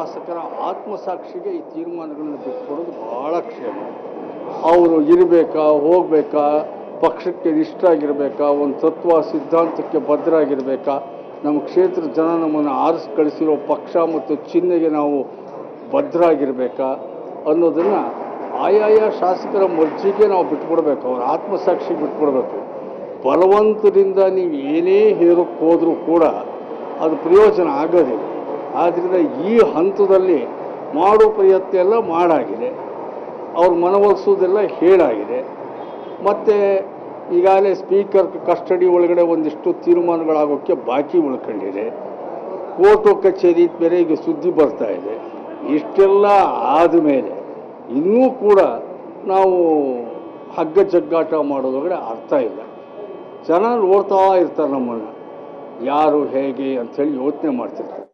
ಶಾಸಕರ ಆತ್ಮಸಾಕ್ಷಿಗೆ ಈ ತೀರ್ಮಾನಗಳನ್ನು ಬಿಟ್ಕೊಡೋದು ಭಾಳ ಕ್ಷೇಮ ಅವರು ಇರಬೇಕಾ ಹೋಗಬೇಕಾ ಪಕ್ಷಕ್ಕೆ ನಿಷ್ಠ ಆಗಿರಬೇಕಾ ಒಂದು ತತ್ವ ಸಿದ್ಧಾಂತಕ್ಕೆ ಬದ್ಧರಾಗಿರಬೇಕಾ ನಮ್ಮ ಕ್ಷೇತ್ರದ ಜನ ನಮ್ಮನ್ನು ಆರಿಸಿ ಕಳಿಸಿರೋ ಪಕ್ಷ ಮತ್ತು ಚಿಹ್ನೆಗೆ ನಾವು ಬದ್ಧರಾಗಿರಬೇಕಾ ಅನ್ನೋದನ್ನು ಆಯಾಯ ಶಾಸಕರ ಮರ್ಜಿಗೆ ನಾವು ಬಿಟ್ಕೊಡ್ಬೇಕು ಅವ್ರ ಆತ್ಮಸಾಕ್ಷಿಗೆ ಬಿಟ್ಕೊಡ್ಬೇಕು ಬಲವಂತದಿಂದ ನೀವು ಏನೇ ಹೇರೋಕ್ಕೆ ಹೋದರೂ ಕೂಡ ಅದು ಪ್ರಯೋಜನ ಆಗೋದಿಲ್ಲ ಆದ್ದರಿಂದ ಈ ಹಂತದಲ್ಲಿ ಮಾಡೋ ಪ್ರಯತ್ನ ಎಲ್ಲ ಮಾಡಾಗಿದೆ ಅವ್ರು ಮನವೊಲಿಸೋದೆಲ್ಲ ಹೇಳಾಗಿದೆ ಮತ್ತು ಈಗಾಗಲೇ ಸ್ಪೀಕರ್ ಕಸ್ಟಡಿ ಒಳಗಡೆ ಒಂದಿಷ್ಟು ತೀರ್ಮಾನಗಳಾಗೋಕ್ಕೆ ಬಾಕಿ ಉಳ್ಕೊಂಡಿದೆ ಕೋರ್ಟು ಕಚೇರಿ ಬೇರೆ ಈಗ ಸುದ್ದಿ ಬರ್ತಾ ಇದೆ ಇಷ್ಟೆಲ್ಲ ಆದಮೇಲೆ ಇನ್ನೂ ಕೂಡ ನಾವು ಹಗ್ಗ ಜಗ್ಗಾಟ ಮಾಡೋದ್ರೊಳಗಡೆ ಅರ್ಥ ಇಲ್ಲ ಜನ ನೋಡ್ತಾ ಇರ್ತಾರೆ ನಮ್ಮನ್ನು ಯಾರು ಹೇಗೆ ಅಂಥೇಳಿ ಯೋಚನೆ ಮಾಡ್ತಿರ್ತಾರೆ